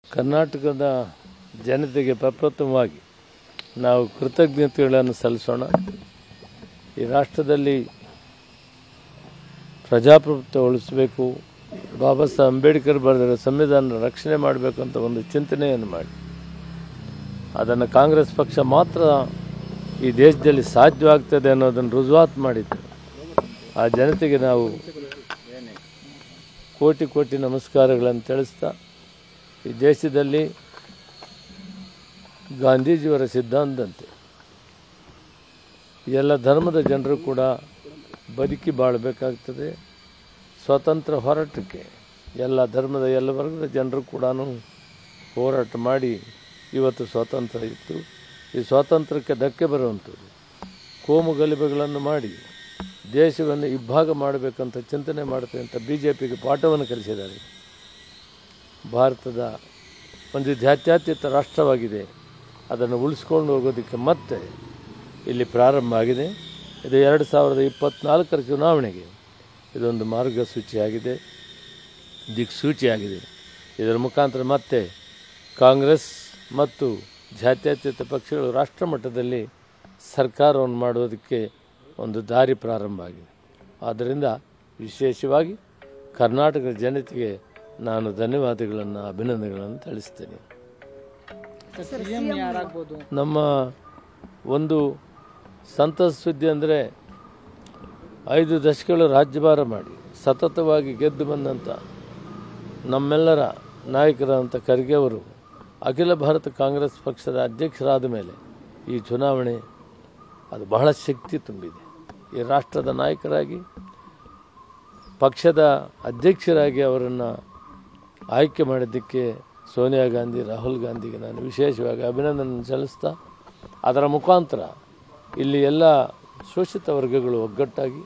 ಕರ್ನಾಟಕದ ಜನತೆಗೆ ಪ್ರಪ್ರಥಮವಾಗಿ ನಾವು ಕೃತಜ್ಞತೆಗಳನ್ನು ಸಲ್ಲಿಸೋಣ ಈ ರಾಷ್ಟ್ರದಲ್ಲಿ ಪ್ರಜಾಪ್ರಭುತ್ವ ಉಳಿಸಬೇಕು ಬಾಬಾ ಸಾಹೇಬ್ ಅಂಬೇಡ್ಕರ್ ಬರೆದಿರೋ ಸಂವಿಧಾನ ರಕ್ಷಣೆ ಮಾಡಬೇಕು ಅಂತ ಒಂದು ಚಿಂತನೆಯನ್ನು ಮಾಡಿ ಅದನ್ನು ಕಾಂಗ್ರೆಸ್ ಪಕ್ಷ ಮಾತ್ರ ಈ ದೇಶದಲ್ಲಿ ಸಾಧ್ಯವಾಗ್ತದೆ ಅನ್ನೋದನ್ನು ರುಜುವಾತು ಮಾಡಿತ್ತು ಆ ಜನತೆಗೆ ನಾವು ಕೋಟಿ ಕೋಟಿ ನಮಸ್ಕಾರಗಳನ್ನು ತಿಳಿಸ್ತಾ ಈ ದೇಶದಲ್ಲಿ ಗಾಂಧೀಜಿಯವರ ಸಿದ್ಧಾಂತದಂತೆ ಎಲ್ಲ ಧರ್ಮದ ಜನರು ಕೂಡ ಬದುಕಿ ಬಾಳಬೇಕಾಗ್ತದೆ ಸ್ವಾತಂತ್ರ್ಯ ಹೋರಾಟಕ್ಕೆ ಎಲ್ಲ ಧರ್ಮದ ಎಲ್ಲ ವರ್ಗದ ಜನರು ಕೂಡ ಹೋರಾಟ ಮಾಡಿ ಇವತ್ತು ಸ್ವಾತಂತ್ರ್ಯ ಇತ್ತು ಈ ಸ್ವಾತಂತ್ರ್ಯಕ್ಕೆ ಧಕ್ಕೆ ಬರುವಂಥದ್ದು ಕೋಮು ಗಲಿಭೆಗಳನ್ನು ಮಾಡಿ ದೇಶವನ್ನು ಇಬ್ಬಾಗ ಮಾಡಬೇಕಂತ ಚಿಂತನೆ ಮಾಡುತ್ತೆ ಅಂತ ಬಿ ಜೆ ಪಿಗೆ ಪಾಠವನ್ನು ಕಲಿಸಿದ್ದಾರೆ ಭಾರತದ ಒಂದು ಜಾತ್ಯತೀತ ರಾಷ್ಟ್ರವಾಗಿದೆ ಅದನ್ನು ಉಳಿಸ್ಕೊಂಡು ಹೋಗೋದಕ್ಕೆ ಮತ್ತೆ ಇಲ್ಲಿ ಪ್ರಾರಂಭ ಆಗಿದೆ ಇದು ಎರಡು ಸಾವಿರದ ಇಪ್ಪತ್ತ್ನಾಲ್ಕರ ಚುನಾವಣೆಗೆ ಇದೊಂದು ಮಾರ್ಗಸೂಚಿಯಾಗಿದೆ ದಿಕ್ಸೂಚಿಯಾಗಿದೆ ಇದರ ಮುಖಾಂತರ ಮತ್ತೆ ಕಾಂಗ್ರೆಸ್ ಮತ್ತು ಜಾತ್ಯತೀತ ಪಕ್ಷಗಳು ರಾಷ್ಟ್ರ ಮಟ್ಟದಲ್ಲಿ ಸರ್ಕಾರವನ್ನು ಮಾಡೋದಕ್ಕೆ ಒಂದು ದಾರಿ ಪ್ರಾರಂಭ ಆಗಿದೆ ಆದ್ದರಿಂದ ವಿಶೇಷವಾಗಿ ಕರ್ನಾಟಕದ ಜನತೆಗೆ ನಾನು ಧನ್ಯವಾದಗಳನ್ನು ಅಭಿನಂದನೆಗಳನ್ನು ತಿಳಿಸ್ತೇನೆ ಸಿಎಂ ಯಾರಾಗ್ಬೋದು ನಮ್ಮ ಒಂದು ಸಂತಸ ಸುದ್ದಿ ಅಂದರೆ ಐದು ದಶಕಗಳು ರಾಜ್ಯಭಾರ ಮಾಡಿ ಸತತವಾಗಿ ಗೆದ್ದು ಬಂದಂಥ ನಮ್ಮೆಲ್ಲರ ನಾಯಕರಾದಂಥ ಖರ್ಗೆ ಅವರು ಅಖಿಲ ಭಾರತ ಕಾಂಗ್ರೆಸ್ ಪಕ್ಷದ ಅಧ್ಯಕ್ಷರಾದ ಮೇಲೆ ಈ ಚುನಾವಣೆ ಅದು ಬಹಳ ಶಕ್ತಿ ತುಂಬಿದೆ ಈ ರಾಷ್ಟ್ರದ ನಾಯಕರಾಗಿ ಪಕ್ಷದ ಅಧ್ಯಕ್ಷರಾಗಿ ಅವರನ್ನು ಆಯ್ಕೆ ಮಾಡಿದ್ದಕ್ಕೆ ಸೋನಿಯಾ ಗಾಂಧಿ ರಾಹುಲ್ ಗಾಂಧಿಗೆ ನಾನು ವಿಶೇಷವಾಗಿ ಅಭಿನಂದನೆ ಸಲ್ಲಿಸ್ತಾ ಅದರ ಮುಖಾಂತರ ಇಲ್ಲಿ ಎಲ್ಲ ಶೋಷಿತ ವರ್ಗಗಳು ಒಗ್ಗಟ್ಟಾಗಿ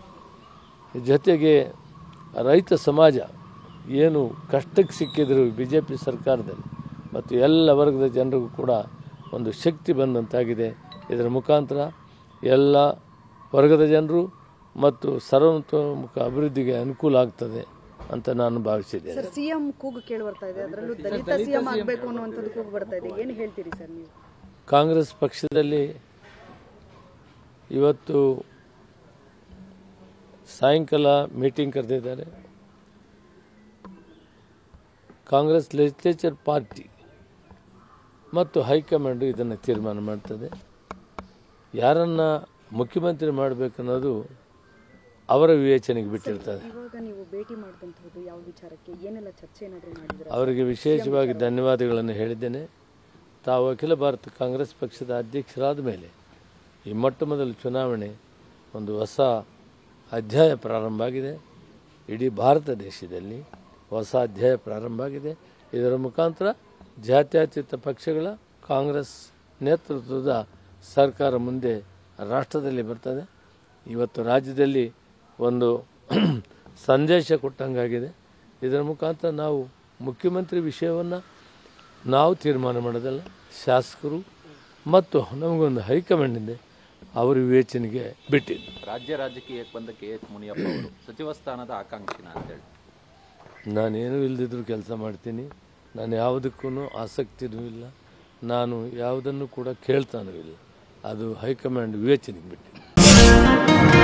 ಜೊತೆಗೆ ರೈತ ಸಮಾಜ ಏನು ಕಷ್ಟಕ್ಕೆ ಸಿಕ್ಕಿದ್ರು ಬಿ ಜೆ ಪಿ ಸರ್ಕಾರದಲ್ಲಿ ಮತ್ತು ಎಲ್ಲ ವರ್ಗದ ಜನರಿಗೂ ಕೂಡ ಒಂದು ಶಕ್ತಿ ಬಂದಂತಾಗಿದೆ ಇದರ ಮುಖಾಂತರ ಎಲ್ಲ ವರ್ಗದ ಜನರು ಮತ್ತು ಸರ್ವತೋಮುಖ ಅಭಿವೃದ್ಧಿಗೆ ಅನುಕೂಲ ಆಗ್ತದೆ ಅಂತ ನಾನು ಭಾವಿಸಿದ್ದೇನೆ ಸರ್ ಸಿಎಂ ಕೂಗು ಕೇಳಿ ಬರ್ತಾ ಇದೆ ಅದರಲ್ಲೂ ದಲಿತ ಸಿಎಂ ಆಗಬೇಕು ಅನ್ನುವಂಥದ್ದು ಕೂಗು ಬರ್ತಾ ಇದೆ ಏನು ಹೇಳ್ತೀರಿ ಸರ್ ನೀವು ಕಾಂಗ್ರೆಸ್ ಪಕ್ಷದಲ್ಲಿ ಇವತ್ತು ಸಾಯಂಕಾಲ ಮೀಟಿಂಗ್ ಕರೆದಿದ್ದಾರೆ ಕಾಂಗ್ರೆಸ್ ಲೆಜಿಸ್ಲೇಚರ್ ಪಾರ್ಟಿ ಮತ್ತು ಹೈಕಮಾಂಡು ಇದನ್ನು ತೀರ್ಮಾನ ಮಾಡ್ತದೆ ಯಾರನ್ನು ಮುಖ್ಯಮಂತ್ರಿ ಮಾಡಬೇಕನ್ನೋದು ಅವರ ವಿವೇಚನೆಗೆ ಬಿಟ್ಟಿರ್ತದೆ ಇವಾಗ ನೀವು ಭೇಟಿ ಮಾಡಿದಂಥದ್ದು ಯಾವ ವಿಚಾರಕ್ಕೆ ಏನೆಲ್ಲ ಚರ್ಚೆ ಏನಾದರೂ ಮಾಡಿದ್ರೆ ಅವರಿಗೆ ವಿಶೇಷವಾಗಿ ಧನ್ಯವಾದಗಳನ್ನು ಹೇಳಿದ್ದೇನೆ ತಾವು ಅಖಿಲ ಭಾರತ ಕಾಂಗ್ರೆಸ್ ಪಕ್ಷದ ಅಧ್ಯಕ್ಷರಾದ ಮೇಲೆ ಈ ಮೊಟ್ಟ ಮೊದಲ ಚುನಾವಣೆ ಒಂದು ಹೊಸ ಅಧ್ಯಾಯ ಪ್ರಾರಂಭ ಆಗಿದೆ ಇಡೀ ಭಾರತ ದೇಶದಲ್ಲಿ ಹೊಸ ಅಧ್ಯಾಯ ಪ್ರಾರಂಭ ಆಗಿದೆ ಇದರ ಮುಖಾಂತರ ಜಾತ್ಯತೀತ ಪಕ್ಷಗಳ ಕಾಂಗ್ರೆಸ್ ನೇತೃತ್ವದ ಸರ್ಕಾರ ಮುಂದೆ ರಾಷ್ಟ್ರದಲ್ಲಿ ಬರ್ತದೆ ಇವತ್ತು ರಾಜ್ಯದಲ್ಲಿ ಒಂದು ಸಂದೇಶ ಕೊಟ್ಟಂಗಾಗಿದೆ ಇದರ ಮುಖಾಂತರ ನಾವು ಮುಖ್ಯಮಂತ್ರಿ ವಿಷಯವನ್ನು ನಾವು ತೀರ್ಮಾನ ಮಾಡೋದಲ್ಲ ಶಾಸಕರು ಮತ್ತು ನಮಗೊಂದು ಹೈಕಮಾಂಡ್ ಇದೆ ಅವರ ವಿವೇಚನೆಗೆ ಬಿಟ್ಟಿದ್ದು ರಾಜ್ಯ ರಾಜಕೀಯಕ್ಕೆ ಬಂದ ಕೆ ಎಚ್ ಮುನಿಯಪ್ಪ ಅವರು ಸಚಿವ ಸ್ಥಾನದ ಆಕಾಂಕ್ಷಿನ ಅಂತೇಳಿ ನಾನೇನು ಇಲ್ಲದಿದ್ದರೂ ಕೆಲಸ ಮಾಡ್ತೀನಿ ನಾನು ಯಾವುದಕ್ಕೂ ಆಸಕ್ತಿನೂ ಇಲ್ಲ ನಾನು ಯಾವುದನ್ನು ಕೂಡ ಕೇಳ್ತಾನೂ ಇಲ್ಲ ಅದು ಹೈಕಮಾಂಡ್ ವಿವೇಚನೆಗೆ ಬಿಟ್ಟಿದ್ದು